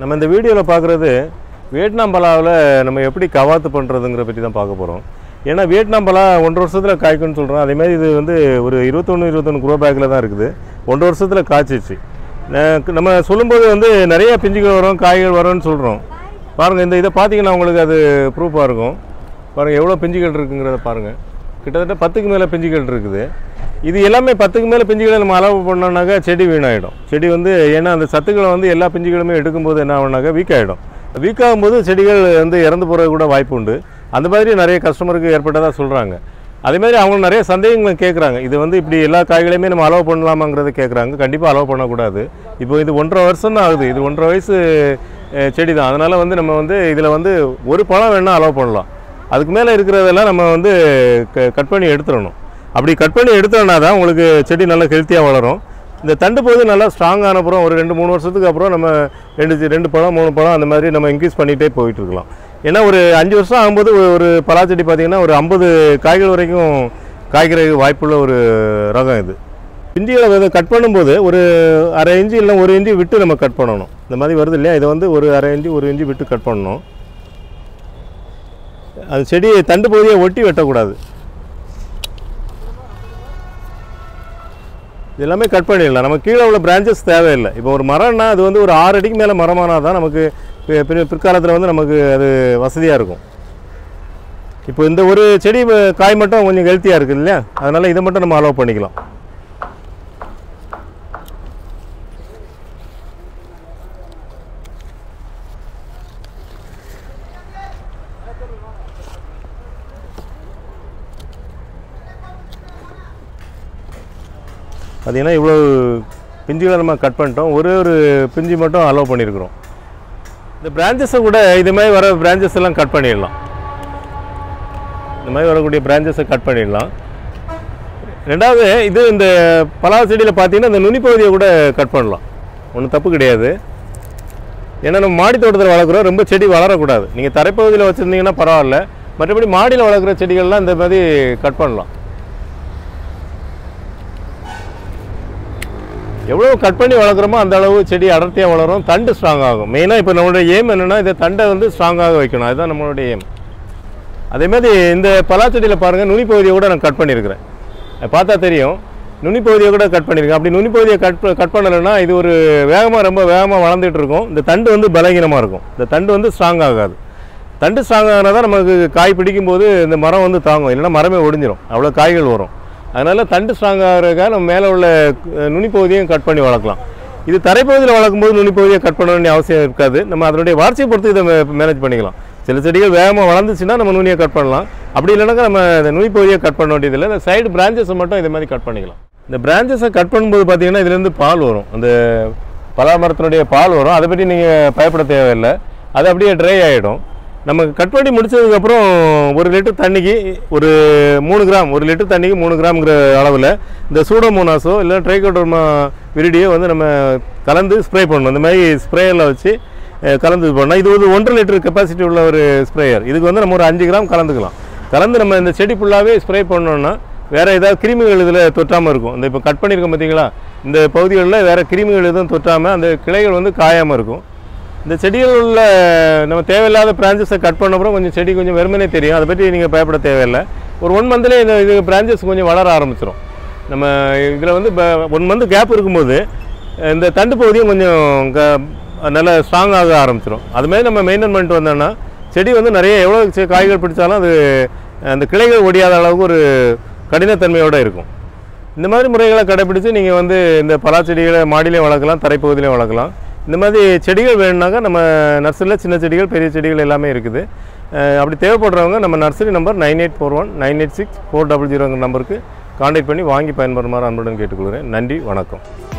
நம்ம இந்த வீடியோவில் பார்க்குறது வியட்நாம் பலாவில் நம்ம எப்படி கவாத்து பண்ணுறதுங்கிற பற்றி தான் பார்க்க போகிறோம் ஏன்னா வியட்நாம் பலா ஒன்றரை வருஷத்தில் காய்க்கும்னு சொல்கிறோம் அதேமாதிரி இது வந்து ஒரு இருபத்தொன்று இருபத்தொன்று குரோ பேக்கில் தான் இருக்குது ஒன்றரை வருஷத்தில் காய்ச்சிச்சு ந- நம்ம சொல்லும்போது வந்து நிறைய பிஞ்சுகள் வரும் காய்கள் வரும்னு சொல்கிறோம் பாருங்கள் இந்த இதை பார்த்தீங்கன்னா உங்களுக்கு அது ப்ரூஃபாக இருக்கும் பாருங்கள் எவ்வளோ பிஞ்சுகள் இருக்குங்கிறத பாருங்கள் கிட்டத்தட்ட பத்துக்கு மேலே பிஞ்சுகள் இருக்குது இது எல்லாமே பத்துக்கு மேலே பிஞ்சுகளை நம்ம அளவு பண்ணோம்னாக்கா செடி வீணாயிடும் செடி வந்து ஏன்னா அந்த சத்துக்களை வந்து எல்லா பிஞ்சுகளுமே எடுக்கும்போது என்ன ஆகும்னாக்கா வீக் ஆகிடும் வீக் ஆகும்போது செடிகள் வந்து இறந்து போகிறது கூட வாய்ப்பு உண்டு அந்த மாதிரி நிறைய கஸ்டமருக்கு ஏற்பட்டதாக சொல்கிறாங்க அதே மாதிரி அவங்க நிறைய சந்தேகங்களை கேட்குறாங்க இது வந்து இப்படி எல்லா காய்களையுமே நம்ம அலோவ் பண்ணலாமாங்கிறத கேட்குறாங்க கண்டிப்பாக அலோவ் பண்ணக்கூடாது இப்போ இது ஒன்றரை வருஷம் தான் ஆகுது இது ஒன்றரை வயசு அஹ், செடி தான் அதனால் வந்து நம்ம வந்து இதில் வந்து ஒரு பழம் வேணால் அலோவ் பண்ணலாம் அதுக்கு மேலே இருக்கிறதெல்லாம் நம்ம வந்து க கட் பண்ணி எடுத்துடணும் அப்படி கட் பண்ணி எடுத்தோம்னா தான் உங்களுக்கு செடி நல்லா ஹெல்த்தியாக வளரும் இந்த தண்டு போது நல்லா ஸ்ட்ராங் ஆன அப்புறம் ஒரு ரெண்டு மூணு வருஷத்துக்கு அப்புறம் நம்ம ரெண்டு சி- ரெண்டு பழம் மூணு பழம் அந்த மாதிரி நம்ம இன்க்ரீஸ் பண்ணிகிட்டே போயிட்டு இருக்கலாம் ஏன்னா ஒரு அஞ்சு வருஷம் ஆகும்போது ஒரு- ஒரு பலாச்செடி பார்த்திங்கன்னா ஒரு ஐம்பது காய்கள் வரைக்கும் காய்க்கிற வாய்ப்புள்ள ஒரு ரகம் இது இஞ்சிகளை விதை கட் பண்ணும்போது ஒரு அரை இன்ச்சு இல்லை ஒரு இன்ச்சு விட்டு நம்ம கட் பண்ணணும் இந்த மாதிரி வருது இல்லையா இதை வந்து ஒரு அரை இன்ச்சு ஒரு இன்ச்சு விட்டு கட் பண்ணணும் அது செடியை தண்டு பகுதியை ஒட்டி வெட்டக்கூடாது இது எல்லாமே கட் பண்ணிடலாம் நம்ம கீழே உள்ள பிரான்ச்சஸ் தேவையில்லை இப்போ ஒரு மரம்னா அது வந்து ஒரு ஆறு அடிக்கு மேலே மரமானால் தான் நமக்கு பி- பிற- பிற்காலத்தில் வந்து நமக்கு அது வசதியாக இருக்கும் இப்போ இந்த ஒரு செடி வ- காய் மட்டும் கொஞ்சம் ஹெல்த்தியாக இருக்குது இல்லையா அதனால் இதை மட்டும் நம்ம அலோவ் பண்ணிக்கலாம் பார்த்தீங்கன்னா இவ்வளோ பிஞ்சுகளை நம்ம கட் பண்ணிட்டோம் ஒரே ஒரு பிஞ்சு மட்டும் அலோவ் பண்ணியிருக்கிறோம் இந்த பிரான்ச்சஸை கூட இது மாதிரி வர பிரான்ச்சஸ் எல்லாம் கட் பண்ணிடலாம் இந்த மாதிரி வரக்கூடிய பிரான்ச்சஸை கட் பண்ணிடலாம் ரெண்டாவது இது இந்த பலா செடியில் பார்த்தீங்கன்னா இந்த நுனி பகுதியை கூட கட் பண்ணலாம் ஒன்றும் தப்பு கிடையாது ஏன்னா நம்ம மாடி தோட்டத்தில் வளர்க்குறோம் ரொம்ப செடி வளரக்கூடாது நீங்கள் தரைப்பகுதியில் வச்சுருந்தீங்கன்னா பரவாயில்ல மற்றபடி மாடியில் வளர்க்குற செடிகள்லாம் இந்த மாதிரி கட் பண்ணலாம் எவ்வளோ கட் பண்ணி வளர்க்குறோமோ அந்த அளவு செடி அடர்த்தியாக வளரும் தண்டு ஸ்ட்ராங் ஆகும் மெயினாக இப்போ நம்மளுடைய ஏம் என்னென்னா இந்த தண்டை வந்து ஸ்ட்ராங்காக வைக்கணும் அதுதான் நம்மளுடைய ஏம் அதே மாதிரி இந்த பலாச்செடியில் பாருங்கள் நுனி பகுதியை கூட நான் கட் பண்ணியிருக்கிறேன் அது பார்த்தா தெரியும் நுனி பகுதியை கூட கட் பண்ணியிருக்கேன் அப்படி நுனி பகுதியை கட் ப- கட் பண்ணலைன்னா இது ஒரு வேகமாக ரொம்ப வேகமாக வளர்ந்துட்டு இருக்கும் இந்த தண்டு வந்து பலகீனமாக இருக்கும் இந்த தண்டு வந்து ஸ்ட்ராங் ஆகாது தண்டு ஸ்ட்ராங் ஆகினா தான் நமக்கு காய் பிடிக்கும்போது இந்த மரம் வந்து தாங்கும் இல்லைன்னா மரமே ஒடிஞ்சிரும் அவ்வளோ காய்கள் வரும் அதனால் தண்டு ஸ்ட்ராங் ஆகிறதுக்காக நம்ம மேலே உள்ள அஹ், நுனி பகுதியும் கட் பண்ணி வளர்க்கலாம் இது தரைப்பகுதியில் வளர்க்கும்போது நுனி பகுதியை கட் பண்ண வேண்டிய அவசியம் இருக்காது நம்ம அதனுடைய வளர்ச்சியை பொறுத்து இதை மேனேஜ் பண்ணிக்கலாம் சில செடிகள் வேகமாக வளர்ந்துச்சுன்னா நம்ம நுனியை கட் பண்ணலாம் அப்படி இல்லைனாக்கா நம்ம இந்த நுனி பகுதியை கட் பண்ண வேண்டியதில்லை இந்த சைடு பிரான்ச்சஸை மட்டும் இதே மாதிரி கட் பண்ணிக்கலாம் இந்த பிரான்ச்சஸை கட் பண்ணும்போது பார்த்தீங்கன்னா இதுலேருந்து பால் வரும் அந்த பலாமரத்தினுடைய பால் வரும் அதை பற்றி நீங்கள் பயப்பட தேவையில்லை அது அப்படியே ட்ரை ஆகிடும் நம்ம கட் பண்ணி முடிச்சதுக்கப்புறம் ஒரு லிட்டர் தண்ணிக்கு ஒரு மூணு கிராம் ஒரு லிட்டர் தண்ணிக்கு மூணு கிராம்ங்கிற அளவில் இந்த சூடோமோனாஸோ இல்லை ட்ரைகோடர்மா விரிடியோ வந்து நம்ம கலந்து ஸ்ப்ரே பண்ணணும் இந்த மாதிரி ஸ்ப்ரேயரில் வச்சு அஹ், கலந்து இது பண்ணோம் இது வந்து ஒன்றரை லிட்டர் கெப்பாசிட்டி உள்ள ஒரு ஸ்ப்ரேயர் இதுக்கு வந்து நம்ம ஒரு அஞ்சு கிராம் கலந்துக்கலாம் கலந்து நம்ம இந்த செடி ஃபுல்லாகவே ஸ்ப்ரே பண்ணோம்னா வேறு ஏதாவது கிருமிகள் இதில் தொற்றாமல் இருக்கும் இந்த இப்போ கட் பண்ணியிருக்கோம் பார்த்தீங்களா இந்த பகுதிகளில் வேறு கிருமிகள் எதுவும் தொற்றாமல் அந்த கிளைகள் வந்து காயாமல் இருக்கும் இந்த செடிகள் உள்ள நம்ம தேவையில்லாத பிரான்ச்சஸை கட் பண்ண அப்புறம் கொஞ்சம் செடி கொஞ்சம் வெறுமனே தெரியும் அதை பற்றி நீங்கள் பயப்பட தேவையில்லை ஒரு ஒன் மந்த்லேயே இந்த இது பிரான்ச்சஸ் கொஞ்சம் வளர ஆரம்பிச்சிடும் நம்ம இதில் வந்து ஒன் மந்த் கேப் இருக்கும்போது இந்த தண்டு பகுதியும் கொஞ்சம் க- நல்லா ஸ்ட்ராங் ஆக ஆரம்பிச்சிடும் அதுமாதிரி நம்ம மெயின்டைன் பண்ணிட்டு வந்தோம்னா செடி வந்து நிறைய எவ்வளோ செ- காய்கள் பிடிச்சாலும் அது அந்த கிளைகள் ஒடியாத அளவுக்கு ஒரு கடினத்தன்மையோடு இருக்கும் இந்த மாதிரி முறைகளை கடைபிடிச்சு நீங்கள் வந்து இந்த பலா செடிகளை மாடியிலையும் வளர்க்கலாம் தரைப்பகுதியிலையும் வளர்க்கலாம் இந்த மாதிரி செடிகள் வேணும்னாக்கா நம்ம நர்சரியில் சின்ன செடிகள் பெரிய செடிகள் எல்லாமே இருக்குது அஹ் அப்படி தேவைப்படுறவங்க நம்ம nursery number nine eight four one nine eight six four double ஜீரோங்கிற நம்பருக்கு காண்டாக்ட் பண்ணி வாங்கி பயன்பெறுமாறு அன்புடன் கேட்டுக்கொள்கிறேன் நன்றி வணக்கம்